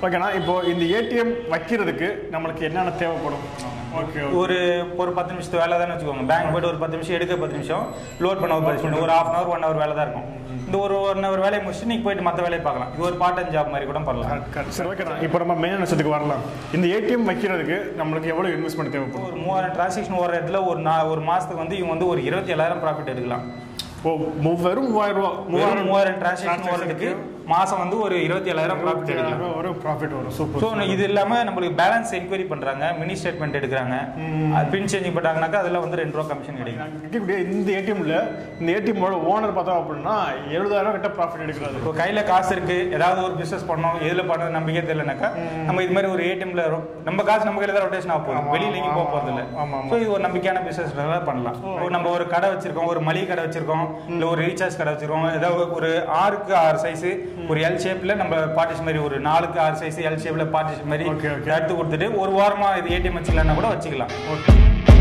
ஓகேண்ணா இப்போ இந்த ஏடிஎம் வைக்கிறதுக்கு நம்மளுக்கு என்னென்ன தேவைப்படும் ஓகே ஒரு ஒரு பத்து நிமிஷத்து வேலை தான் வச்சுக்கோங்க பேங்க் போய்ட்டு ஒரு பத்து நிமிஷம் எடுக்க பத்து நிமிஷம் லோட் பண்ண ஒரு பத்து நிமிஷம் ஒரு half an hour one hour வேலை தான் இருக்கும் இந்த ஒரு ஒன் ஹவர் வேலையை முடிச்சுட்டு நீங்கள் போயிட்டு மற்ற வேலையை பார்க்கலாம் இது ஒரு பார்ட் டைம் ஜாப் மாதிரி கூட பண்ணலாம் சரி ஓகேண்ணா இப்போ நம்ம மெயின் விஷயத்துக்கு வரலாம் இந்த ஏடிஎம் வைக்கிறதுக்கு நம்மளுக்கு எவ்வளோ இன்வெஸ்ட்மெண்ட் தேவைப்படும் ஒரு மூவாயிரம் டிரான்சாக்ஷன் ஓடுற இடத்துல ஒரு நா ஒரு மாதத்துக்கு வந்து இவங்க வந்து ஒரு இருபத்தி ஏழாயிரம் ப்ராஃபிட் எடுக்கலாம் ஓ மூ- வெறும் மூவாயிரம் ரூபா வெறும் மூவாயிரம் டிரான்சாக்ஷன் ஓடுறதுக்கு மாதம் வந்து ஒரு இருபத்தி ஏழாயிரம் ப்ராஃபிட் எடுக்கலாம் ரூபா வரும் ப்ராஃபிட் வரும் சூப்பர் ஸோ இது இல்லாம நம்மளுக்கு பேலன்ஸ் என்கொயரி பண்றாங்க மினி ஸ்டேட்மெண்ட் எடுக்கிறாங்க அது பின் சேஞ்சிங் பண்ணாங்கனாக்கா அதுல வந்து ரெண்டு ரூபா கமிஷன் கிடைக்கும் இருக்கக்கூடிய இந்த ஏடிஎம்ல இந்த ஏடிஎம்மோட ஓனர் பார்த்தோம் அப்படின்னா எழுபதாயிரம் கிட்ட ப்ராஃபிட் எடுக்கிறாரு இப்போ கையில காசு இருக்கு ஏதாவது ஒரு பிசினஸ் பண்ணோம் எதுல பண்ணணும் நம்பிக்கை தெரியலனாக்கா நம்ம இது மாதிரி ஒரு ஏடிஎம்ல நம்ம காசு நம்ம கையில தான் ரொட்டேஷன் ஆக போகுது வெளியில எங்கேயும் போக போறது இல்ல ஆமா, ஆமா. ஸோ இது ஒரு நம்பிக்கையான பிசினஸ் பண்ணலாம் இப்போ நம்ம ஒரு கடை வச்சிருக்கோம் ஒரு மளிகை கடை வச்சிருக்கோம் இல்ல ஒரு ரீசார்ஜ் கடை வச்சிருக்கோம் ஏதாவது ஒரு ஆறுக்கு ஆறு சைஸ் ஒரு எல் ஷேப்ல நம்ம பார்ட்டிஷன் மாதிரி ஒரு நாலுக்கு ஆறு சைஸ் எல் ஷேப்ல பார்ட்டிஷன் மாதிரி Okay, okay. எடுத்து கொடுத்துட்டு ஒரு வாரமா இது ஏடிஎம் வச்சுக்கலாம்னா கூட வச்சுக்கலாம் ஓகே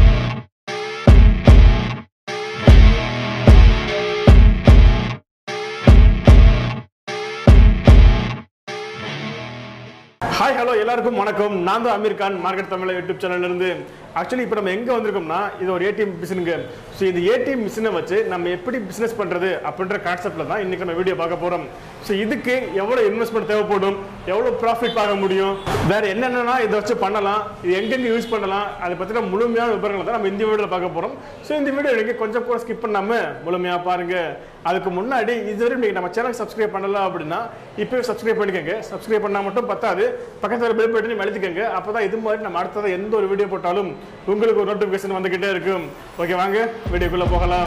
ஹாய் ஹலோ எல்லாருக்கும் வணக்கம் நான் தான் அமீர் கான் மார்க்கெட் தமிழ் யூடியூப் சேனல்ல இருந்து ஆக்சுவலி இப்போ நம்ம எங்க வந்திருக்கோம்னா இது ஒரு ஏடிஎம் மிஷினுங்க ஸோ இந்த ஏடிஎம் மிஷினை வச்சு நம்ம எப்படி பிசினஸ் பண்றது அப்படின்ற கான்செப்ட்ல தான் இன்னைக்கு நம்ம வீடியோ பார்க்க போறோம் ஸோ இதுக்கு எவ்வளவு இன்வெஸ்ட்மெண்ட் தேவைப்படும் எவ்வளவு ப்ராஃபிட் பார்க்க முடியும் வேற என்னென்னலாம் இதை வச்சு பண்ணலாம் இது எங்கெங்க யூஸ் பண்ணலாம் அதை பத்தின முழுமையான விவரங்களை தான் நம்ம இந்த வீடியோவில் பார்க்க போறோம் ஸோ இந்த வீடியோ நீங்க கொஞ்சம் கூட ஸ்கிப் பண்ணாம முழுமையா பாருங்க அதுக்கு முன்னாடி இதுவரை நீங்க நம்ம சேனல் சப்ஸ்கிரைப் பண்ணல அப்படின்னா இப்பவே சப்ஸ்கிரைப் பண்ணிக்கோங்க சப்ஸ்கிரைப் பண்ணா மட்டும் பத்தாது பக்கத்துல பெல் பட்டனையும் அழுத்திக்கோங்க அப்பதான் இது மாதிரி நம்ம அடுத்தது எந்த ஒரு வீடியோ போட்டாலும் உங்களுக்கு ஒரு நோட்டிபிகேஷன் வந்துகிட்டே இருக்கும் ஓகே வாங்க வீடியோக்குள்ள போகலாம்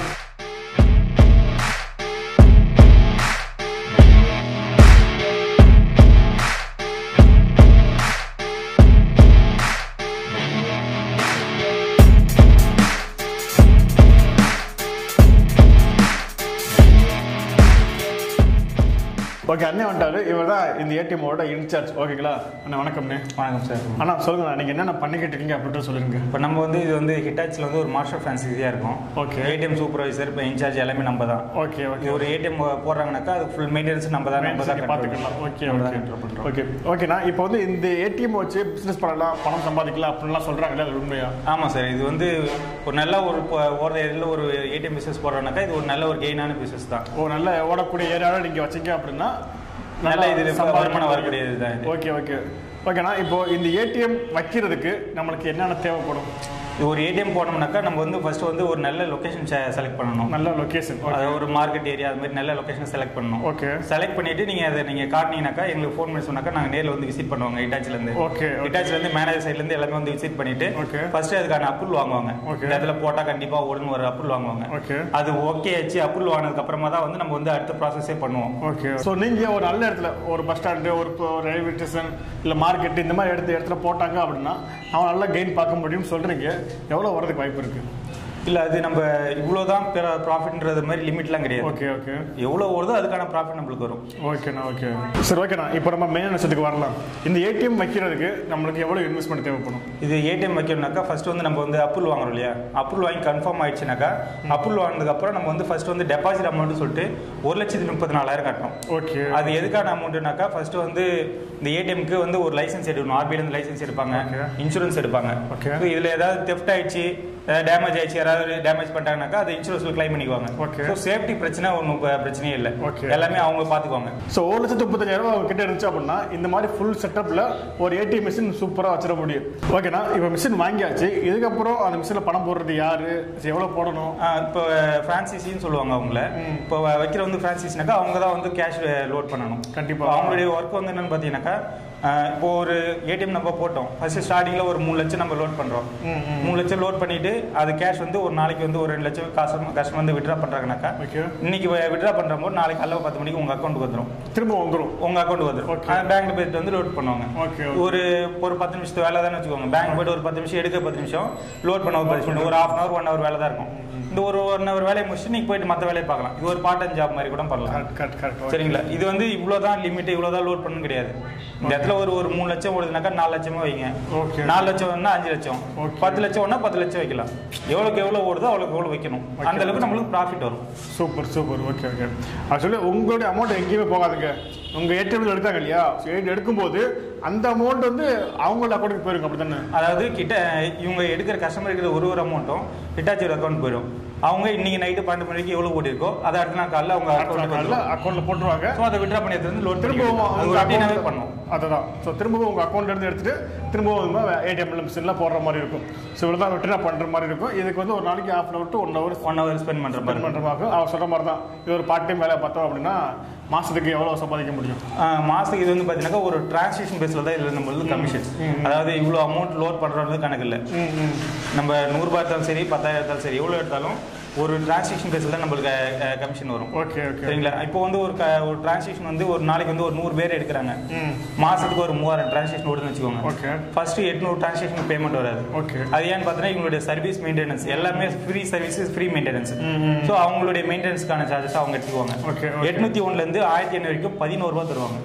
ஓகே அண்ணே வந்துட்டாரு இவர் தான் இந்த ஏடிஎம்மோட இன்சார்ஜ் ஓகேங்களா அண்ணா வணக்கம்ண்ணே வணக்கம் சார் அண்ணா சொல்லுங்க நீங்க என்னென்ன பண்ணிக்கிட்டு இருக்கீங்க அப்படின்ட்டு சொல்லுங்க இப்போ நம்ம வந்து இது வந்து ஹிட்டாச்சில் வந்து ஒரு மாஸ்டர் ஃப்ரான்சைஸியாக இருக்கும் Okay. ஏடிஎம் சூப்பர்வைசர் இப்போ இன்சார்ஜ் எல்லாமே நம்ம தான் ஓகே ஓகே இது ஒரு ஏடிஎம் போடுறாங்கனாக்கா அது ஃபுல் மெயின்டெனன்ஸ் நம்ம தான் நம்ம தான் பார்த்துக்கலாம் ஓகே நம்ம ஓகே தான் control பண்றோம். ஓகே ஓகேண்ணா இப்போ வந்து இந்த ஏடிஎம் வச்சு பிஸ்னஸ் பண்ணலாம் பணம் சம்பாதிக்கலாம் அப்படின்லாம் சொல்றாங்களே அது உண்மையா ஆமாம் சார் இது வந்து ஒரு நல்ல ஒரு இப்போ ஓடுற ஏரியாவில் ஒரு ஏடிஎம் பிஸ்னஸ் போடுறோம்னாக்கா இது ஒரு நல்ல ஒரு கெயினான பிஸ்னஸ் தான் ஓ நல்ல ஓடக்கூடிய ஏரியாவில் நீங்க வச்சீங்க அப்படின்னா நல்ல இது சம்பாதிக்க வருமானம் வரக்கூடிய இதுதான் இது. ஓகே ஓகே ஓகேண்ணா இப்போ இந்த ஏடிஎம் வைக்கிறதுக்கு நம்மளுக்கு என்னென்ன தேவைப்படும் இது ஒரு ஏடிஎம் போனோம்னாக்கா நம்ம வந்து ஃபர்ஸ்ட் வந்து ஒரு நல்ல லொகேஷன் செலக்ட் பண்ணணும் நல்ல லொகேஷன் அது ஒரு மார்க்கெட் ஏரியா அது மாதிரி நல்ல லொகேஷன் செலக்ட் பண்ணணும் ஓகே செலக்ட் பண்ணிட்டு நீங்க அதை நீங்க காட்டினீங்கனாக்கா எங்களுக்கு ஃபோன் பண்ணி சொன்னாக்கா நாங்க நேர்ல வந்து விசிட் பண்ணுவாங்க இட்டாச்சில இருந்து Okay, okay. இட்டாச்சில இருந்து மேனேஜர் சைடுல இருந்து எல்லாமே வந்து விசிட் பண்ணிட்டு Okay. ஃபர்ஸ்ட் அதுக்கான அப்ரூவல் வாங்குவாங்க Okay. இந்த இடத்துல போட்டா கண்டிப்பா ஓடுன்னு ஒரு அப்ரூவல் வாங்குவாங்க ஓகே அது ஓகே ஆச்சு அப்ரூவல் வாங்கினதுக்கு அப்புறமா தான் வந்து நம்ம வந்து அடுத்த ப்ராசஸே பண்ணுவோம் ஓகே ஸோ நீங்க ஒரு நல்ல இடத்துல ஒரு பஸ் ஸ்டாண்டு ஒரு இப்போ ஒரு ரயில்வே ஸ்டேஷன் இல்லை மார்க்கெட் இந்த மாதிரி இடத்து இடத்துல போட்டாங்க அப்படின்னா அவன் நல்லா கெயின் பார்க்க முடியும்னு சொல்றீங்க எவ்வளோ வரதுக்கு வாய்ப்பு இருக்கு இல்ல அது நம்ம இவ்வளவுதான் ப்ராஃபிட்ன்றது மாதிரி லிமிட்லாம் கிடையாது ஓகே ஓகே எவ்வளவு ஓடுதோ அதுக்கான ப்ராஃபிட் நம்மளுக்கு வரும் ஓகேண்ணா ஓகே சரி ஓகேண்ணா இப்போ நம்ம மெயின் விஷயத்துக்கு வரலாம் இந்த ஏடிஎம் வைக்கிறதுக்கு நம்மளுக்கு எவ்வளோ இன்வெஸ்ட்மெண்ட் தேவைப்படும் இது ஏடிஎம் வைக்கணும்னாக்கா ஃபர்ஸ்ட் வந்து நம்ம வந்து அப்ரூவல் வாங்குறோம் இல்லையா அப்ரூவல் வாங்கி கன்ஃபார்ம் ஆயிடுச்சுனாக்கா அப்ரூவல் வாங்கினதுக்கு அப்புறம் நம்ம வந்து ஃபர்ஸ்ட் வந்து டெபாசிட் அமௌண்ட் சொல்லிட்டு ஒரு லட்சத்தி முப்பத்தி நாலாயிரம் கட்டணும் ஓகே அது எதுக்கான அமௌண்ட்னாக்கா ஃபர்ஸ்ட் வந்து இந்த ஏடிஎம்க்கு வந்து ஒரு லைசன்ஸ் எடுக்கணும் ஆர்பிஐல இருந்து லைசன்ஸ் எடுப்பாங்க Okay. இன்சூரன்ஸ் எடுப்பாங்க Okay. So இதுல ஏதாவது தெஃப்ட் ஆயிடுச்சு டேமேஜ் ஆயிடுச்சு யாராவது டேமேஜ் பண்ணிட்டாங்கனாக்கா அது இன்சூரன்ஸ்ல கிளைம் பண்ணிக்குவாங்க Okay. ஸோ சேஃப்டி பிரச்சனை ஒன்றும் பிரச்சனையே இல்லை Okay. எல்லாமே அவங்க பார்த்துக்குவாங்க ஸோ ஒரு லட்சத்து முப்பத்தஞ்சாயிரம் ரூபாய் கிட்ட இருந்துச்சு அப்படின்னா இந்த மாதிரி ஃபுல் செட்டப்பில் ஒரு ஏடிஎம் மிஷின் சூப்பராக வச்சிட முடியும் ஓகேண்ணா இப்போ மிஷின் வாங்கியாச்சு இதுக்கப்புறம் அந்த மிஷினில் பணம் போடுறது யாரு எவ்வளோ போடணும் ஆஹ் இப்போ ஃப்ரான்சிசின்னு சொல்லுவாங்க அவங்கள இப்போ வைக்கிற வந்து ஃப்ரான்சிஸ்னாக்கா அவங்க தான் வந்து கேஷ் லோட் பண்ணணும் கண்டிப்பா. இப்போ அவங்களுடைய ஒர்க் வந்து என்னன்னு பார்த்தீங்கன்னாக்கா ஆஹ் இப்போ ஒரு ஏடிஎம் நம்ம போட்டோம் ஃபர்ஸ்ட் ஸ்டார்டிங்கில் ஒரு மூணு லட்சம் நம்ம லோட் பண்ணுறோம் மூணு லட்சம் லோட் பண்ணிட்டு அது கேஷ் வந்து ஒரு நாளைக்கு வந்து ஒரு ரெண்டு லட்சம் காசு கஸ்டமர் வந்து விட்ரா பண்ணுறாங்கனாக்கா ஓகே இன்னைக்கு விட்ரா பண்ணுற போது நாளைக்கு காலைல பத்து மணிக்கு உங்கள் அக்கௌண்ட்டுக்கு வந்துடும் திரும்ப வந்துடும் உங்கள் அக்கௌண்ட் வந்துடும் Okay. பேங்க்ல போயிட்டு வந்து லோட் பண்ணுவாங்க ஓகே ஒரு ஒரு பத்து நிமிஷத்து வேலை தான் வச்சுக்கோங்க பேங்க் போயிட்டு ஒரு பத்து நிமிஷம் எடுக்க பத்து நிமிஷம் லோட் பண்ண ஒரு பத்து நிமிஷம் ஒரு half an hour one hour வேலை தான் இருக்கும் இந்த ஒரு ஒன் ஹவர் வேலையை முடிச்சுட்டு நீங்கள் போயிட்டு மற்ற வேலையை பார்க்கலாம் இது ஒரு பார்ட் டைம் ஜாப் மாதிரி கூட பண்ணலாம் கரெக்ட் கரெக்ட் கரெக்ட் சரிங்களா இது வந்து இவ்வளோதான் லிமிட் இவ்வளோதான் லோட் பண்ணணும் கிடையாது இந்த இடத்துல இடத்துல ஒரு ஒரு மூணு லட்சம் ஓடுதுனாக்கா நாலு லட்சமா வைங்க ஓகே நாலு லட்சம் வேணா அஞ்சு லட்சம் Okay. பத்து லட்சம் வேணா பத்து லட்சம் வைக்கலாம் எவ்வளவுக்கு எவ்வளவு ஓடுதோ அவ்வளவுக்கு எவ்வளவு வைக்கணும் அந்த அளவுக்கு நம்மளுக்கு ப்ராஃபிட் வரும் super super okay okay actually உங்களுடைய அமௌண்ட் எங்கேயுமே போகாதுங்க உங்க ஏடிஎம்ல எடுத்தாங்க இல்லையா ஸோ எடுக்கும்போது அந்த அமௌண்ட் வந்து அவங்களோட அக்கௌண்ட்டுக்கு போயிருக்கும் அப்படி தானே அதாவது கிட்ட இவங்க எடுக்கிற கஸ்டமர் எடுக்கிற ஒரு ஒரு அமௌண்ட்டும் ஹிட்டாச்சி அக்கௌண்ட் போயிடும் அவங்க இன்னைக்கு நைட்டு பன்னெண்டு மணிக்கு எவ்வளவு ஓடி இருக்கோ அதை அடுத்த நாள் காலைல அவங்க அக்கௌண்ட்டுக்கு வந்துடும் அக்கௌண்ட்ல போட்டுருவாங்க ஸோ அதை விட்ரா பண்ணி எடுத்து வந்து லோட் திரும்பவும் அது உங்க ஒரு ரொட்டீனாவே account- பண்ணும் அதுதான் ஸோ திரும்பவும் உங்க அக்கௌண்ட்ல இருந்து எடுத்துட்டு திரும்பவும் ஏடிஎம்ல மிஷின்ல போடுற மாதிரி இருக்கும் ஸோ இவ்வளோ ரொட்டீனா பண்ற மாதிரி இருக்கும் இதுக்கு வந்து ஒரு நாளைக்கு half an hour to one hour one hour spend பண்ற மாதிரி ஸ்பெண்ட் பண்ற மாதிரி இருக்கும் அவர் சொல்ற மாதிரி தான் இது ஒரு பார்ட் டைம் வேலை பார்த்தோம் அப்படின்னா மாசத்துக்கு எவ்வளவு சம்பாதிக்க முடியும் ஆஹ் மாசத்துக்கு இது வந்து பாத்தீங்கன்னா ஒரு டிரான்சாக்ஷன் பேஸ்ல தான் இதுல நம்ம வந்து கமிஷன் அதாவது இவ்வளவு அமௌண்ட் லோட் பண்றது கணக்கு இல்ல நம்ம நூறுபா எடுத்தாலும் சரி பத்தாயிரம் எடுத்தாலும் சரி எவ்வளவு எடுத்தாலும் ஒரு டிரான்சாக்ஷன் பேஸ்ல தான் நம்மளுக்கு கமிஷன் வரும் ஓகே ஓகே சரிங்களா இப்போ வந்து ஒரு க- ஒரு டிரான்சாக்ஷன் வந்து ஒரு நாளைக்கு வந்து ஒரு நூறு பேர் எடுக்கிறாங்க ம் மாசத்துக்கு ஒரு மூவாயிரம் டிரான்சாக்ஷன் ஓடுதுன்னு வச்சுக்கோங்க ஓகே ஃபர்ஸ்ட் எட்நூறு டிரான்சாக்ஷன் பேமெண்ட் வராது ஓகே அது ஏன்னு பார்த்தீங்கன்னா இவங்களுடைய சர்வீஸ் மெயின்டெனன்ஸ் எல்லாமே free service free maintenance so அவங்களுடைய மெயின்டெனன்ஸ்க்கான சார்ஜஸ் அவங்க எடுத்துக்குவாங்க ஓகே ஓகே எட்நூத்தி ஒண்ணுல இருந்து ஆயிரத்தி ஐநூறு வரைக்கும் பதினோரு ரூபா தருவாங்க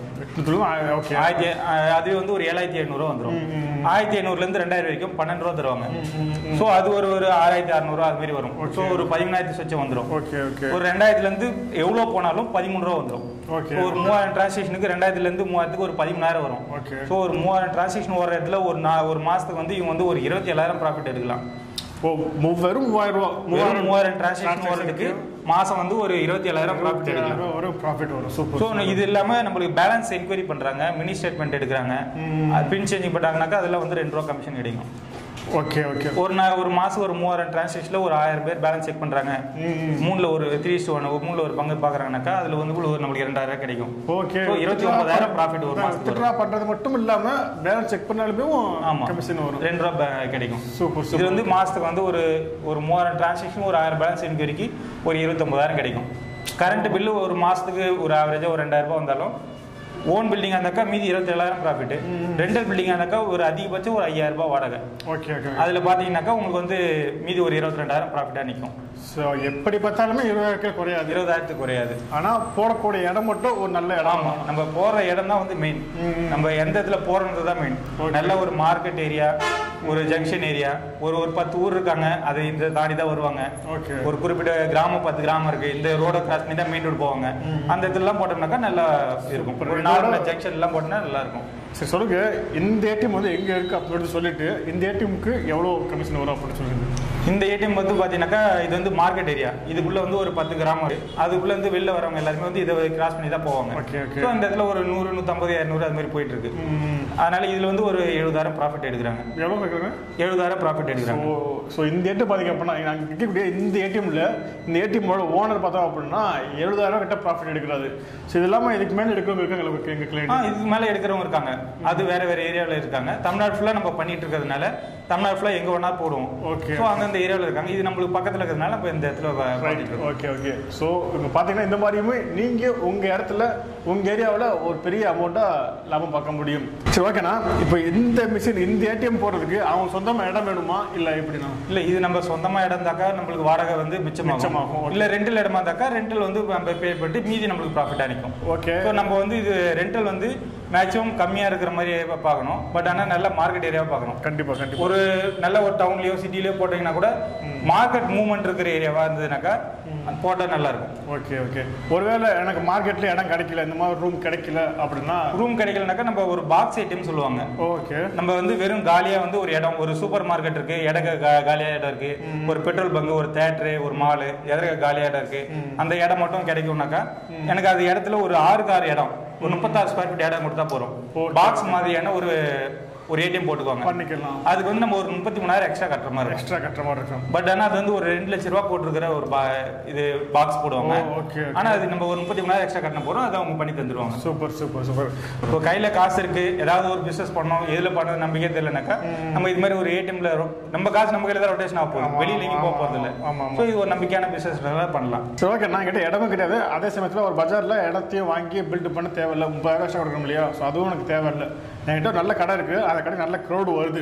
ஓகே ஆயிரத்தி அஹ், அது வந்து ஒரு ஏழாயிரத்தி ஐநூறுவா வந்துடும் ஆயிரத்தி ஐநூறுல இருந்து ரெண்டாயிரம் வரைக்கும் பன்னெண்டு ரூபா தருவாங்க ஸோ அது ஒரு ஒரு ஆறாயிரத்தி அறுநூறுவா அது மாதிரி வரும் ஸோ ஒரு பதிமூணாயிரத்தி சொச்சம் வந்துடும் ஓகே ஓகே ஒரு ரெண்டாயிரத்துல இருந்து எவ்வளவு போனாலும் பதிமூணு ரூபா வந்துடும் ஓகே ஒரு மூவாயிரம் டிரான்சாக்ஷனுக்கு ரெண்டாயிரத்துல இருந்து மூவாயிரத்துக்கு ஒரு பதிமூணாயிரம் வரும் ஓகே ஸோ ஒரு மூவாயிரம் டிரான்சாக்ஷன் ஓடுற இடத்துல ஒரு நா ஒரு மாசத்துக்கு வந்து இவங்க வந்து ஒரு இருபத்தி ஏழாயிரம் ப்ராஃபிட் எடுக்கலாம் ஓ மூ- வெறும் மூவாயிரம் ரூபா வெறும் மூவாயிரம் டிரான்சாக்ஷன் ஓடுறதுக்கு மாசம் வந்து ஒரு இருபத்தி ஏழாயிரம் ப்ராஃபிட் எடுக்கலாம் ரூபா ஒரு ப்ராஃபிட் வரும் ஸோ சூப்பர் இது இல்லாம நம்மளுக்கு பேலன்ஸ் என்கொயரி பண்றாங்க மினி ஸ்டேட்மெண்ட் எடுக்கிறாங்க பின் சேஞ்சிங் பண்ணாங்கனாக்கா அதுல வந்து ரெண்டு ரூபா கமிஷன் கிடைக்கும் ஓகே ஓகே ஒரு நாள் ஒரு மாசம் ஒரு மூவாயிரம் டிரான்சாக்ஷன்ல ஒரு ஆயிரம் பேர் பேலன்ஸ் செக் பண்றாங்க மூணுல ஒரு த்ரீ டு ஒன் மூணுல ஒரு பங்கு பாக்குறாங்கனாக்கா அதுல வந்து ஒரு நம்மளுக்கு ரெண்டாயிரம் ரூபாய் கிடைக்கும் ஓகே So, இருபத்தி ஒன்பதாயிரம் ப்ராஃபிட் ஒரு மாசத்துக்கு வரும் வித்ட்ரா பண்றது மட்டும் இல்லாம பேலன்ஸ் செக் பண்ணாலுமே ஆமா. கமிஷன் வரும் ரெண்டு ரூபா ப- கிடைக்கும் சூப்பர் இது சூப்பர் வந்து மாசத்துக்கு வந்து ஒரு ஒரு மூவாயிரம் டிரான்சாக்ஷன் ஒரு ஆயிரம் பேலன்ஸ் என்கொயரிக்கு ஒரு இருபத்தொன்பதாயிரம் கிடைக்கும் கரண்ட் பில்லு ஒரு மாசத்துக்கு ஒரு ஆவரேஜா ஒரு ரெண்டாயிரம் ரூபாய் வந்தாலும் ஓன் பில்டிங் இருந்தாக்கா மீதி இருபத்தி ஏழாயிரம் ப்ராஃபிட் ரெண்டல் பில்டிங் இருந்தாக்கா ஒரு அதிகபட்சம் ஒரு ஐயாயிரம் ரூபாய் வாடகை ஓகே ஓகே அதுல பாத்தீங்கன்னாக்கா உங்களுக்கு வந்து மீதி ஒரு இருபத்தி ரெண்டாயிரம் ப்ராஃபிட்டா நிற்கும் ஸோ எப்படி பார்த்தாலுமே இருபதாயிரம் குறையாது இருபதாயிரத்துக்கு குறையாது ஆனா போடக்கூடிய இடம் மட்டும் ஒரு நல்ல இடம் ஆமா நம்ம போற இடம் தான் வந்து மெயின் நம்ம எந்த இடத்துல போறது தான் மெயின் நல்ல ஒரு மார்க்கெட் ஏரியா ஒரு ஜங்ஷன் ஏரியா ஒரு ஒரு பத்து ஊர் இருக்காங்க அது இந்த தாண்டி தான் வருவாங்க ஓகே ஒரு குறிப்பிட்ட கிராமம் பத்து கிராமம் இருக்கு இந்த ரோட கிராஸ் பண்ணி தான் மெயின் ரோடு போவாங்க அந்த இடத்துல எல்லாம் போட்டோம்னாக்கா நல்லா இருக்கும் ஒரு நார்மல் ஜங்ஷன் எல்லாம் போட்டோம்னா நல்லா இருக்கும் சரி சொல்லுங்க இந்த ஏடிஎம் வந்து எங்க இருக்கு அப்படின்னு சொல்லிட்டு இந்த ஏடிஎம்க்கு எவ்வளவு கமிஷன் வரும் அப்படின்னு சொல்லுங்க இந்த ஏடிஎம் வந்து பாத்தீங்கன்னாக்கா இது வந்து மார்க்கெட் ஏரியா இதுக்குள்ள வந்து ஒரு பத்து கிராமம் இருக்கு அதுக்குள்ள இருந்து வெளில வரவங்க எல்லாருமே வந்து இதை கிராஸ் பண்ணி தான் போவாங்க ஓகே ஓகே ஸோ அந்த இடத்துல ஒரு நூறு நூற்றம்பது இரநூறு அது மாதிரி போயிட்டு இருக்கு அதனால இதுல வந்து ஒரு எழுபதாயிரம் ப்ராஃபிட் எடுக்கிறாங்க எவ்வளவு கேட்குறாங்க எழுபதாயிரம் ப்ராஃபிட் எடுக்கிறாங்க ஸோ ஸோ இந்த ஏடிஎம் பார்த்தீங்க அப்படின்னா நாங்கள் விற்கக்கூடிய இந்த ஏடிஎம்ல இந்த ஏடிஎம்மோட ஓனர் பார்த்தோம் அப்படின்னா எழுபதாயிரம் கிட்ட ப்ராஃபிட் எடுக்கிறாரு ஸோ இது இல்லாமல் இதுக்கு மேலே எடுக்கிறவங்க இருக்காங்க எங்களுக்கு எங்கள் ஆ கிளைண்ட் இதுக்கு மேல எடுக்கிறவங்க இருக்காங்க அது வேற வேற ஏரியாவில் இருக்காங்க தமிழ்நாடு ஃபுல்லா நம்ம பண்ணிட்டு இருக்கிறதுனால தமிழ்நாடு ஃபுல்லா எங்க வேணா போடுவோம் ஓகே ஸோ அந்தந்த ஏரியாவில் இருக்காங்க இது நம்மளுக்கு பக்கத்துல இருக்கிறதுனால நம்ம இந்த இடத்துல ப- பண்ணிட்டு இருக்கோம் ஓகே ஓகே ஸோ இப்போ பார்த்தீங்கன்னா இந்த மாதிரியுமே நீங்கள் உங்கள் இடத்துல உங்கள் ஏரியாவில் ஒரு பெரிய அமௌண்ட்டாக லாபம் பார்க்க முடியும் சரி ஓகேண்ணா இப்போ இந்த மிஷின் இந்த ஏடிஎம் போடுறதுக்கு அவங்க சொந்தமாக இடம் வேணுமா இல்லை எப்படிண்ணா இல்ல இது நம்ம சொந்தமா இடம் இருந்தாக்கா நம்மளுக்கு வாடகை வந்து மிச்சமாகும் மிச்சமாகும், okay. இல்ல ரெண்டல் இடமா இருந்தாக்கா ரெண்டல் வந்து நம்ம பே பண்ணிட்டு மீதி நம்மளுக்கு ப்ராஃபிட் நிற்கும் ஓகே ஸோ நம்ம வந்து இது ரெண்டல் வந்து மேக்ஸிமம் கம்மியா இருக்கிற மாதிரி பார்க்கணும் பட் ஆனா நல்ல மார்க்கெட் ஏரியாவை பார்க்கணும் கண்டிப்பாக கண்டிப்பாக ஒரு நல்ல ஒரு டவுன்லயோ சிட்டிலயோ போட்டீங்கன்னா கூட மார்க்கெட் மூவ்மெண்ட் இருக்கிற ஏரியாவா இருந்ததுனாக்கா அது போட்டா நல்லா இருக்கும் ஓகே ஓகே ஒருவேளை எனக்கு மார்க்கெட்ல இடம் கிடைக்கல இந்த மாதிரி ரூம் கிடைக்கல அப்படின்னா ரூம் கிடைக்கலனாக்கா நம்ம ஒரு பாக்ஸ் ஐட்டம் சொல்லுவாங்க ஓகே நம்ம வந்து வெறும் காலியா வந்து ஒரு இடம் ஒரு சூப்பர் மார்க்கெட் இருக்கு இடக்க கா- காலியா இடம் இருக்கு ஒரு பெட்ரோல் பங்க் ஒரு தேட்டரு ஒரு மாலு எதிர்க்க காலியா இடம் இருக்கு அந்த இடம் மட்டும் கிடைக்கும்னாக்கா எனக்கு அது இடத்துல ஒரு ஆறுக்கு ஆறு இடம் ஒரு முப்பத்தாறு ஸ்கொயர் ஃபீட் இடம் கொடுத்தா போறோம் Okay. பாக்ஸ் மாதிரியான ஒரு ஒரு ஏடிஎம் போட்டுக்குவாங்க பண்ணிக்கலாம் அதுக்கு வந்து நம்ம ஒரு முப்பத்தி மூணாயிரம் எக்ஸ்ட்ரா கட்டுற மாதிரி இருக்கும் எக்ஸ்ட்ரா கட்டுற மாதிரி இருக்கும் பட் ஆனா அது வந்து ஒரு ரெண்டு லட்ச ரூபா போட்டிருக்கிற ஒரு பா- இது பாக்ஸ் போடுவாங்க ஓ, okay, okay. ஆனா அது நம்ம ஒரு முப்பத்தி மூணாயிரம் எக்ஸ்ட்ரா கட்டின போறோம் அதை அவங்க பண்ணி தந்துருவாங்க சூப்பர் சூப்பர் சூப்பர் இப்போ கையில காசு இருக்கு ஏதாவது ஒரு பிசினஸ் பண்ணோம் எதுல பண்ணது நம்பிக்கை தெரியலனாக்கா நம்ம இது மாதிரி ஒரு ஏடிஎம்ல நம்ம காசு நம்ம கையில தான் ரொட்டேஷன் ஆக போகுது வெளியில எங்கேயும் போக போறது இல்ல ஆமா, ஆமா. ஸோ இது ஒரு நம்பிக்கையான பிசினஸ் பண்ணலாம் சரி ஓகே நான் கிட்ட இடமும் கிடையாது அதே சமயத்தில் ஒரு பஜாரில் இடத்தையும் வாங்கி பில்ட் பண்ண தேவையில்ல முப்பதாயிரம் வருஷம் கொடுக்கணும் இல்லையா ஸோ அதுவும் எனக்கு தேவையில்லை என்கிட்ட ஒரு நல்ல கடை இருக்குது அந்த கடை நல்ல க்ரௌடு வருது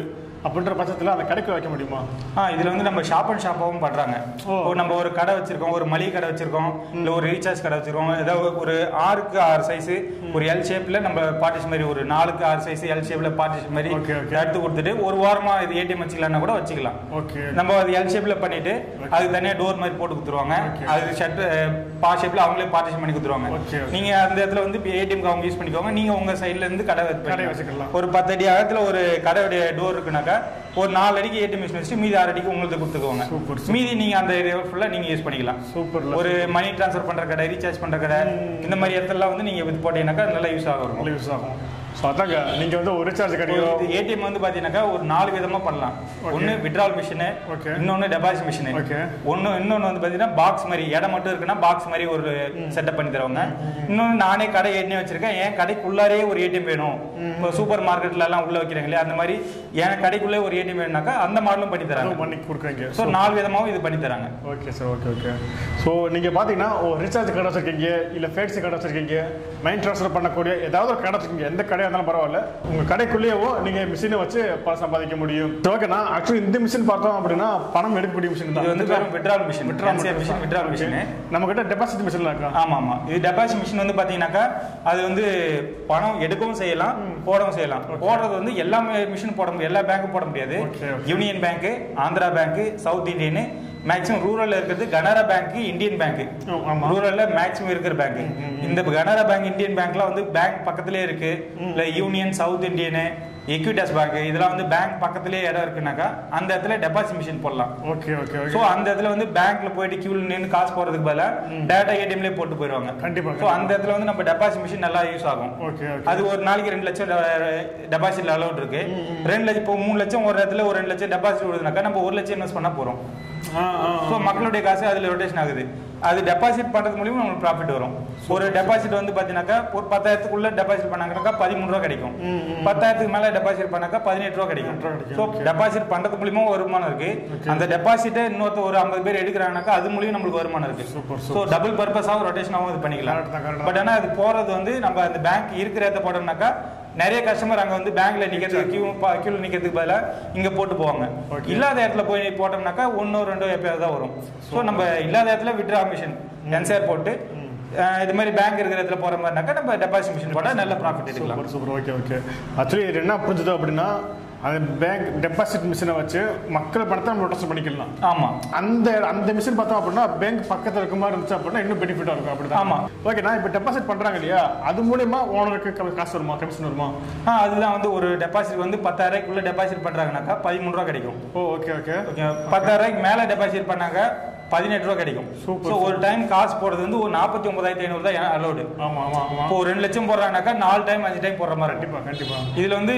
அப்படின்ற பட்சத்தில் அந்த கடைக்கு வைக்க முடியுமா ஆ இதுல வந்து நம்ம ஷாப் அண்ட் ஷாப்பாகவும் பண்றாங்க ஓ. இப்போ நம்ம ஒரு கடை வச்சிருக்கோம் ஒரு மளிகை கடை வச்சிருக்கோம் இல்ல ஒரு ரீசார்ஜ் கடை வச்சிருக்கோம் ஏதாவது ஒரு ஆறுக்கு ஆறு சைஸ் ஒரு எல் ஷேப்ல நம்ம பார்ட்டிஷன் மாதிரி ஒரு நாலுக்கு ஆறு சைஸ் எல் ஷேப்ல பார்ட்டிஷன் மாதிரி Okay, okay. எடுத்து கொடுத்துட்டு ஒரு வாரமா இது ஏடிஎம் வச்சுக்கலாம்னா கூட வச்சுக்கலாம் ஓகே நம்ம அது எல் ஷேப்ல பண்ணிட்டு அதுக்கு தனியா டோர் மாதிரி போட்டு கொடுத்துருவாங்க Okay. அது ஷர்ட் பா ஷேப்ல அவங்களே பார்ட்டிஷன் பண்ணி கொடுத்துருவாங்க Okay, okay. நீங்க அந்த இடத்துல வந்து ஏடிஎம்க்கு அவங்க யூஸ் பண்ணிக்கோங்க நீங்க உங்க சைடுல இருந்து கடை கடை வச்சுக்கலாம். வச்சுக்கலாம். ஒரு பத்து அடி அகத்துல ஒரு கடையுடைய டோர் இருக்குனாக்கா ஒரு நாலு அடிக்கு ஏடிஎம் மிஷின் வச்சு மீதி ஆறு அடிக்கு உங்களுக்கு கொடுத்துக்குவாங்க Super, super. மீதி நீங்க அந்த ஏரியா ஃபுல்லா நீங்க யூஸ் பண்ணிக்கலாம் சூப்பர்ல ஒரு மணி ட்ரான்ஸ்ஃபர் பண்ற கடை ரீசார்ஜ் பண்ற கடை இந்த மாதிரி இடத்துல வந்து நீங்க இது போட்டீங்கன்னாக்கா நல்லா யூஸ் ஆகும் நல்ல யூஸ் ஆகும் ஸோ அதாங்க நீங்க வந்து ஒரு ரீசார்ஜ் கடையோ ஏடிஎம் வந்து பாத்தீங்கன்னாக்கா ஒரு நாலு விதமா பண்ணலாம் Okay. ஒன்னு விட்ரால் மிஷின் Okay. இன்னொன்னு டெபாசிட் மிஷின் Okay. ஒன்னு இன்னொன்னு வந்து பாத்தீங்கன்னா பாக்ஸ் மாதிரி இடம் மட்டும் இருக்குன்னா பாக்ஸ் மாதிரி ஒரு செட்டப் பண்ணி தருவாங்க இன்னொன்னு நானே கடை ஏடிஎம் வச்சிருக்கேன் என் கடைக்குள்ளாரே ஒரு ஏடிஎம் வேணும் இப்போ சூப்பர் மார்க்கெட்ல எல்லாம் உள்ள வைக்கிறாங்க இல்லையா அந்த மாதிரி என் கடைக்குள்ளே ஒரு ஏடிஎம் வேணும்னாக்கா அந்த மாடலும் பண்ணி தராங்க அதுவும் பண்ணி கொடுக்குறீங்க ஸோ நாலு விதமாவும் இது பண்ணி தராங்க okay sir okay okay so நீங்கள் பார்த்தீங்கன்னா ஒரு ரீசார்ஜ் கடை வச்சிருக்கீங்க இல்லை ஃபேட்ஸி கடை வச்சிருக்கீங்க மைண்ட் ட்ரான்ஸ்ஃபர் பண்ணக்கூடிய ஏதாவது ஒரு கடை வச்சிருக்கீங்க எந்த கடையாக இருந்தாலும் பரவாயில்ல உங்கள் கடைக்குள்ளேயோ நீங்கள் மிஷினை வச்சு பணம் சம்பாதிக்க முடியும் ஓகேண்ணா ஆக்சுவலி இந்த மிஷின் பார்த்தோம் அப்படின்னா பணம் எடுக்கக்கூடிய மிஷின் இது வந்து வெறும் withdrawal machine machine withdrawal machine நம்ம கிட்ட டெபாசிட் மிஷின்லாம் இருக்கா ஆமா ஆமா இது டெபாசிட் மிஷின் வந்து பாத்தீங்கன்னாக்கா அது வந்து பணம் எடுக்கவும் செய்யலாம் போடவும் செய்யலாம் போடுறது வந்து எல்லா மிஷின் போட முடியாது எல்லா பேங்க்கும் போட முடியாது Okay, okay. Union bank Andhra bank south Indian maximum ரூரல்ல இருக்கிறது கனரா பேங்க் இந்தியன் பேங்க் ஆ, ஆமா. ரூரல்ல மேக்ஸிமம் இருக்கிற பேங்க் இந்த கனரா பேங்க் இந்தியன் பேங்க்லாம் வந்து பேங்க் பக்கத்திலே இருக்கு இல்ல union south Indian Equitas bank இதெல்லாம் வந்து பேங்க் பக்கத்திலே இடம் இருக்குனாக்கா அந்த இடத்துல டெபாசிட் மிஷின் போடலாம் ஓகே ஓகே சோ ஓகே அந்த இடத்துல வந்து பேங்க்ல போயிட்டு கியூல நின்று காசு போறதுக்கு பதிலா டேட்டா ஏடிஎம்லயே போட்டு போயிடுவாங்க கண்டிப்பா, சோ அந்த இடத்துல வந்து நம்ம டெபாசிட் மிஷின் நல்லா யூஸ் ஆகும் ஓகே ஓகே அது ஒரு நாளைக்கு ரெண்டு லட்சம் டெபாசிட்ல அலௌட் இருக்கு ரெண்டு லட்சம் இப்போ மூணு லட்சம் ஒரு இடத்துல ஒரு ரெண்டு லட்சம் டெபாசிட் விடுதுனாக்கா நம்ம ஒரு லட்சம் இன்வெஸ்ட் பண்ண போறோம் ஆ ஆ ஸோ மக்களுடைய காசு அதுல ரொட்டேஷன் ஆகுது அது டெபாசிட் பண்றது மூலியமா நமக்கு ப்ராஃபிட் வரும் ஒரு டெபாசிட் வந்து பாத்தீங்கன்னாக்கா ஒரு பத்தாயிரத்துக்குள்ள டெபாசிட் பண்ணாங்கன்னாக்கா பதிமூணு ரூபா கிடைக்கும் பத்தாயிரத்துக்கு மேல டெபாசிட் பண்ணாக்கா பதினெட்டு ரூபா கிடைக்கும் ரூபா கிடைக்கும், ஸோ okay. டெபாசிட் பண்றது மூலியமா வருமானம் இருக்கு அந்த டெபாசிட்டை இன்னொருத்த ஒரு ஐம்பது பேர் எடுக்கிறாங்கனாக்கா அது மூலியம் நம்மளுக்கு வருமானம் இருக்கு Super, ஸோ டபுள் பர்பஸாகவும் ரொட்டேஷனாகவும் இது பண்ணிக்கலாம் Correct தான், correct தான். பட் ஆனா அது போறது வந்து நம்ம அந்த பேங்க் இருக்கிற இடத்த போட்டோம்னாக்கா நிறைய கஸ்டமர் அங்க வந்து பேங்க்ல நிக்கிறதுக்கு கியூ கியூல நிக்கிறதுக்கு பதிலா இங்க போட்டு போவாங்க Okay. இல்லாத இடத்துல போய் போட்டோம்னாக்கா ஒன்னோ ரெண்டோ எப்பயாவது தான் வரும் ஸோ நம்ம இல்லாத இடத்துல விட்ரா மிஷின் என்சிஆர் போட்டு அஹ், இது மாதிரி பேங்க் இருக்கிற இடத்துல போற மாதிரினாக்கா நம்ம டெபாசிட் மிஷின் போட்டா நல்ல ப்ராஃபிட் எடுக்கலாம் super super okay okay actually இது என்ன புரிஞ்சுது அப்படின்னா அந்த பேங்க் டெபாசிட் மிஷினை வச்சு மக்கள் பணத்தை நம்ம ட்ரான்ஸ்ஃபர் பண்ணிக்கலாம் ஆமா அந்த அந்த மிஷின் பார்த்தோம் அப்படின்னா பேங்க் பக்கத்துல இருக்க மாதிரி இருந்துச்சு அப்படின்னா இன்னும் பெனிஃபிட்டா இருக்கும் அப்படிதான் ஆமா. ஓகே நான் இப்போ டெபாசிட் பண்றாங்க இல்லையா அது மூலியமா ஓனருக்கு காசு வருமா கமிஷன் வருமா ஆ அதுதான் வந்து ஒரு டெபாசிட் வந்து பத்தாயிரம் ரூபாய்க்குள்ள டெபாசிட் பண்றாங்கனாக்கா பதிமூணு ரூபா கிடைக்கும் ஓ ஓகே ஓகே ஓகே பத்தாயிரம் ரூபாய்க்கு மேல டெபாசிட் பண்ணாங்க பதினெட்டு ரூபா கிடைக்கும் Super, ஸோ ஒரு டைம் காசு போடுறது வந்து ஒரு நாற்பத்தி ஒன்பதாயிரத்தி ஐநூறு தான் அலோடு ஆமா ஆமா ஆமா இப்போ ஒரு ரெண்டு லட்சம் போடுறாங்கனாக்கா நாலு டைம் அஞ்சு டைம் போடுற மாதிரி இருக்கும் கண்டிப்பா கண்டிப்பா இதுல வந்து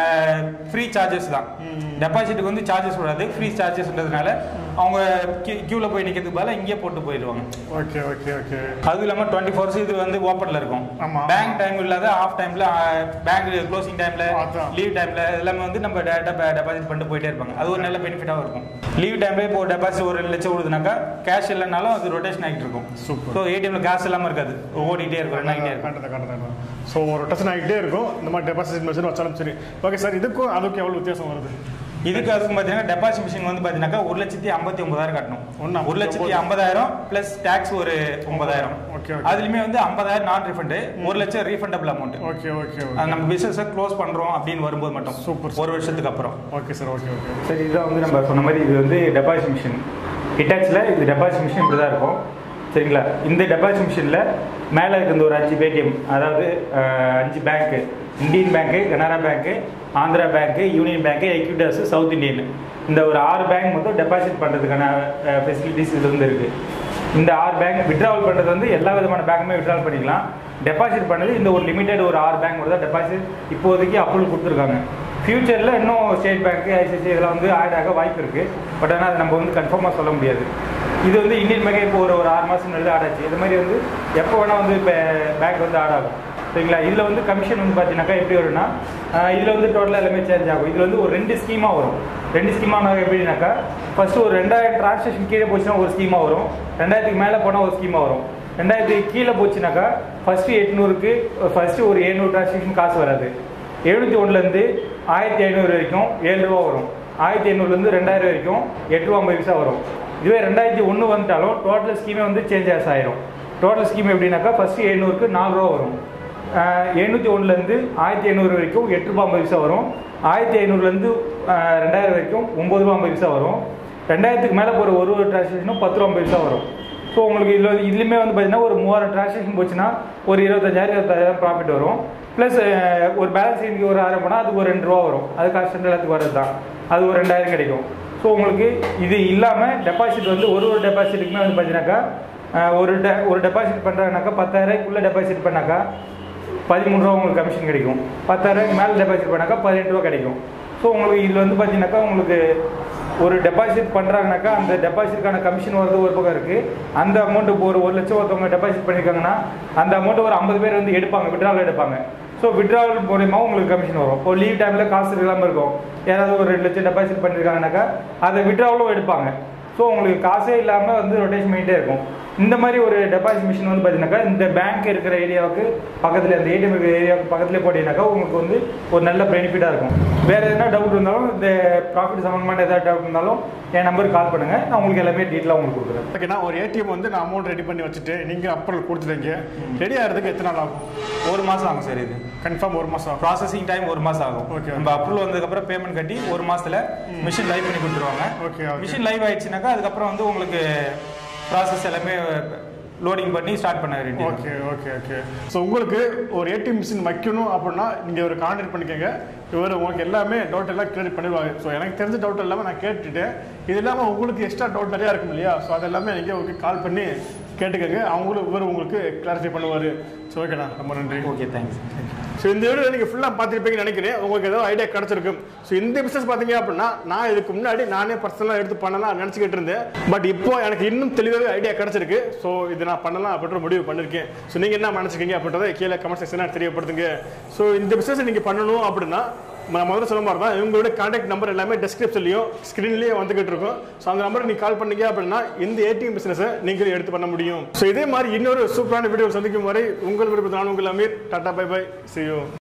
ஃப்ரீ சார்ஜஸ் தான் டெபாசிட்டுக்கு வந்து சார்ஜஸ் விடாது ஃப்ரீ சார்ஜஸ்ன்றதுனால அவங்க கியூல போய் நிக்கிறதுக்கு பதிலா இங்கேயே போட்டு போயிடுவாங்க ஓகே ஓகே ஓகே அதுவும் இல்லாம டுவெண்ட்டி ஃபோர்ஸ் இது வந்து ஓப்பன்ல இருக்கும் ஆமா. பேங்க் டைம் இல்லாத ஆஃப் டைம்ல பேங்க் க்ளோசிங் டைம்ல அதான். லீவ் டைம்ல எல்லாமே வந்து நம்ம டேரக்டா டெபாசிட் பண்ணிட்டு போயிட்டே இருப்பாங்க அது ஒரு நல்ல பெனிஃபிட்டாகவும் இருக்கும் லீவ் டைம்ல இப்போ டெபாசிட் ஒரு ரெண்டு லட்சம் விடுதுனாக்கா கேஷ் இல்லைனாலும் அது ரொட்டேஷன் ஆகிட்டு இருக்கும் Super. ஸோ ஏடிஎம்ல காசு இல்லாம இருக்காது ஓடிட்டே இருக்கும் ரன் ஆகிட்டே இருக்கும் கண்டத கண்டத ஸோ ஒரு டெஸ்ட் ஆகிட்டே இருக்கும் இந்த மாதிரி டெபாசிட் மிஷின் வச்சாலும் சரி ஓகே சார் இதுக்கும் அதுக்கும் எவ்வளவு வித்தியாசம் வருது இதுக்கு அதுக்கும் பார்த்தீங்கன்னா டெபாசிட் மிஷின் வந்து பார்த்தீங்கன்னாக்கா ஒரு லட்சத்தி ஐம்பத்தி ஒன்பதாயிரம் கட்டணும் ஒண்ணு ஒரு லட்சத்தி ஐம்பதாயிரம் பிளஸ் டேக்ஸ் ஒரு ஒன்பதாயிரம் Okay, okay. அதுலயுமே வந்து ஐம்பதாயிரம் நான் ரீஃபண்டு ஒரு லட்சம் ரீஃபண்டபிள் அமௌண்ட் ஓகே ஓகே அது நம்ம பிசினஸை க்ளோஸ் பண்றோம் அப்படின்னு வரும்போது மட்டும் Super, ஒரு வருஷத்துக்கு அப்புறம் ஓகே சார் ஓகே ஓகே சரி இதுதான் வந்து நம்ம சொன்ன மாதிரி இது வந்து டெபாசிட் மிஷின் ஹிட்டாச்சில் இது டெபாசிட் மிஷின் இப்படி தான் இருக்கும் சரிங்களா இந்த டெபாசிட் மிஷினில் மேலே இருக்கிற ஒரு அஞ்சு பேடிஎம் அதாவது அஹ், அஞ்சு பேங்க்கு இந்தியன் பேங்க்கு கனரா பேங்க்கு ஆந்திரா பேங்க்கு யூனியன் பேங்க்கு எக்யூட்டஸ் சவுத் இந்தியன் இந்த ஒரு ஆறு பேங்க் மட்டும் டெபாசிட் பண்ணுறதுக்கான ஃபெசிலிட்டிஸ் இது வந்து இருக்குது இந்த ஆறு பேங்க் விட்ராவல் பண்ணுறது வந்து எல்லா விதமான பேங்க்குமே விட்ராவல் பண்ணிக்கலாம் டெபாசிட் பண்ணது இந்த ஒரு லிமிடெட் ஒரு ஆறு பேங்க் மட்டும் தான் டெபாசிட் இப்போதைக்கு அப்ரூவல் கொடுத்துருக்காங்க ஃபியூச்சரில் இன்னும் ஸ்டேட் பேங்க்கு ஐசிஐசி இதெல்லாம் வந்து ஆட் ஆக வாய்ப்பு இருக்குது பட் ஆனால் அதை நம்ம வந்து கன்ஃபார்மாக சொல்ல முடியாது இது வந்து இந்தியன் பேங்க் இப்போ ஒரு ஒரு ஆறு மாதம் முன்னாடி ஆட் ஆச்சு இது மாதிரி வந்து எப்போ வேணால் வந்து இப்போ பேங்க் வந்து ஆட் ஆகும் சரிங்களா இதில் வந்து கமிஷன் வந்து பார்த்தீங்கன்னாக்கா எப்படி வரும்னா இதில் வந்து டோட்டலாக எல்லாமே சேஞ்ச் ஆகும் இதில் வந்து ஒரு ரெண்டு ஸ்கீமாக வரும் ரெண்டு ஸ்கீமாக எப்படின்னாக்கா ஃபர்ஸ்ட் ஒரு ரெண்டாயிரம் டிரான்சாக்ஷன் கீழே போச்சுன்னா ஒரு ஸ்கீமாக வரும் ரெண்டாயிரத்துக்கு மேலே போனால் ஒரு ஸ்கீமாக வரும் ரெண்டாயிரத்துக்கு கீழே போச்சுனாக்கா ஃபர்ஸ்ட் எட்நூறுக்கு ஃபர்ஸ்ட் ஒரு எழுநூறு டிரான்சாக்ஷன் காசு வராது எழுநூத்தி ஒண்ணுல இருந்து ஆயிரத்தி ஐநூறு வரைக்கும் ஏழு ரூபா வரும் ஆயிரத்தி எண்ணூறுலேருந்து ரெண்டாயிரம் வரைக்கும் எட்டு ரூபா ஐம்பது பைசா வரும் இதுவே ரெண்டாயிரத்தி ஒன்று வந்துட்டாலும் டோட்டல் ஸ்கீமே வந்து சேஞ்சஸ் ஆயிரும் டோட்டல் ஸ்கீம் எப்படின்னாக்கா ஃபஸ்ட்டு எழுநூறுக்கு நாலு ரூபா வரும் எழுநூற்றி ஒன்றுலேருந்து ஆயிரத்தி ஐநூறு வரைக்கும் எட்டு ரூபா ஐம்பது பைசா வரும் ஆயிரத்தி ஐநூறுலேருந்து ரெண்டாயிரம் வரைக்கும் ஒம்பது ரூபா ஐம்பது பைசா வரும் ரெண்டாயிரத்துக்கு மேலே போகிற ஒரு ஒரு டிரான்சாக்ஷனும் பத்து ரூபா ஐம்பது பைசா வரும் ஸோ உங்களுக்கு இதில் இதுலேயுமே வந்து பார்த்தீங்கன்னா ஒரு மூவாயிரம் டிரான்சாக்ஷன் போச்சுன்னா ஒரு இருபத்தஞ்சாயிரம் இருபத்தாயிரம் ப்ராஃபிட் வரும் ப்ளஸ் ஒரு பேலன்ஸ் இன்னைக்கு ஒரு ஆயிரம் போனால் அதுக்கு ஒரு ரெண்டு ரூபா வரும் அது கான்ஸ்டன்ட் எல்லாத்துக்கு வரது தான் அது ஒரு ரெண்டாயிரம் கிடைக்கும் ஸோ உங்களுக்கு இது இல்லாமல் டெபாசிட் வந்து ஒரு ஒரு டெபாசிட்டுக்குமே வந்து பார்த்தீங்கன்னாக்கா அஹ், ஒரு டெ ஒரு டெபாசிட் பண்ணுறாங்கனாக்கா பத்தாயிரக்குள்ளே டெபாசிட் பண்ணாக்கா பதிமூணு ரூபா உங்களுக்கு கமிஷன் கிடைக்கும் பத்தாயிரம் மேலே டெபாசிட் பண்ணாக்கா பதினெட்டு ரூபா கிடைக்கும் ஸோ உங்களுக்கு இதில் வந்து பார்த்தீங்கன்னாக்கா உங்களுக்கு ஒரு டெபாசிட் பண்ணுறாங்கனாக்கா அந்த டெபாசிட்கான கமிஷன் வரது ஒரு பக்கம் இருக்குது அந்த அமௌண்ட் இப்போ ஒரு ஒரு லட்சம் ஒருத்தவங்க டெபாசிட் பண்ணியிருக்காங்கன்னா அந்த அமௌண்ட் ஒரு ஐம்பது பேர் வந்து எடுப்பாங்க விட்ராவல் எடுப்பாங்க ஸோ விட்ராவல் மூலயமா உங்களுக்கு கமிஷன் வரும் இப்போ லீவ் டைமில் காசு இல்லாமல் இருக்கும் யாராவது ஒரு ரெண்டு லட்சம் டெபாசிட் பண்ணியிருக்காங்கனாக்கா அதை விட்ராவலும் எடுப்பாங்க ஸோ உங்களுக்கு காசே இல்லாமல் வந்து ரொட்டேஷன் பண்ணிகிட்டே இருக்கும் இந்த மாதிரி ஒரு டெபாசிட் மிஷின் வந்து பார்த்தீங்கன்னாக்கா இந்த பேங்க் இருக்கிற ஏரியாவுக்கு பக்கத்தில் அந்த ஏடிஎம் இருக்கிற ஏரியாவுக்கு பக்கத்துலேயே போட்டீங்கன்னாக்கா உங்களுக்கு வந்து ஒரு நல்ல பெனிஃபிட்டாக இருக்கும் வேறு எதனா டவுட் இருந்தாலும் இந்த ப்ராஃபிட் சம்மந்தமான ஏதாவது டவுட் இருந்தாலும் என் நம்பருக்கு கால் பண்ணுங்கள் நான் உங்களுக்கு எல்லாமே டீட்டெயிலாக உங்களுக்கு கொடுக்குறேன் ஓகேண்ணா ஒரு ஏடிஎம் வந்து நான் அமௌண்ட் ரெடி பண்ணி வச்சுட்டு நீங்கள் அப்ரூவல் கொடுத்துட்டீங்க ரெடி ஆகிறதுக்கு எத்தனை நாள் ஆகும் ஒரு மாதம் ஆகும் சார் இது கன்ஃபார்ம் ஒரு மாதம் ஆகும் ப்ராசஸிங் டைம் ஒரு மாதம் ஆகும் Okay. நம்ம அப்ரூவல் வந்ததுக்கப்புறம் பேமெண்ட் கட்டி ஒரு மாசத்துல மிஷின் லைவ் பண்ணி கொடுத்துருவாங்க Okay, okay. மிஷின் லைவ் ஆயிடுச்சுனாக்கா அதுக்கப்புறம் வந்து உங்களுக்கு ப்ராசஸ் எல்லாமே லோடிங் பண்ணி ஸ்டார்ட் பண்ண வேண்டியது ஓகே ஓகே ஓகே ஸோ உங்களுக்கு ஒரு ஏடிஎம் மிஷின் வைக்கணும் அப்படின்னா நீங்கள் ஒரு கான்டாக்ட் பண்ணிக்கோங்க இவர் உங்களுக்கு எல்லாமே டவுட் எல்லாம் கிளியர் பண்ணிடுவாங்க ஸோ எனக்கு தெரிஞ்ச டவுட் எல்லாமே நான் கேட்டுட்டேன் இது இல்லாமல் உங்களுக்கு எக்ஸ்ட்ரா டவுட் நிறையா இருக்கும் இல்லையா ஸோ அது எல்லாமே நீங்கள் உங்களுக்கு கால் பண்ணி கேட்டுக்கோங்க அவங்களும் இவர் உங்களுக்கு கிளாரிஃபை பண்ணுவார் ஸோ ஓகேண்ணா ரொம்ப நன்றி ஓகே தேங்க்ஸ் ஸோ இந்த வீடியோ நீங்கள் ஃபுல்லாக பார்த்துருப்பீங்கன்னு நினைக்கிறேன் உங்களுக்கு ஏதோ ஐடியா கிடச்சிருக்கும் ஸோ இந்த பிஸ்னஸ் பார்த்தீங்க அப்படின்னா நான் இதுக்கு முன்னாடி நானே பர்சனலாக எடுத்து பண்ணலாம் நினச்சிக்கிட்டு இருந்தேன் பட் இப்போ எனக்கு இன்னும் தெளிவாகவே ஐடியா கிடச்சிருக்கு ஸோ இது நான் பண்ணலாம் அப்படின்ற முடிவு பண்ணியிருக்கேன் ஸோ நீங்கள் என்ன நினச்சிருக்கீங்க அப்படின்றத கீழே கமெண்ட் செக்ஷனாக தெரியப்படுத்துங்க ஸோ இந்த பிஸ்னஸ் நீங்கள் பண்ணணும் அப்படின்னா நான் முதல்ல சொன்ன மாதிரி தான் இவங்களோட கான்டாக்ட் நம்பர் எல்லாமே டிஸ்கிரிப்ஷன்லையும் ஸ்க்ரீன்லேயே வந்துகிட்டு இருக்கும் ஸோ அந்த நம்பருக்கு நீங்கள் கால் பண்ணீங்க அப்படின்னா இந்த ஏடிஎம் பிஸ்னஸை நீங்கள் எடுத்து பண்ண முடியும் ஸோ இதே மாதிரி இன்னொரு சூப்பரான வீடியோ சந்திக்கும் வரை உங்கள் விருப்பத்தான உங்கள் Ameer tata bye bye see you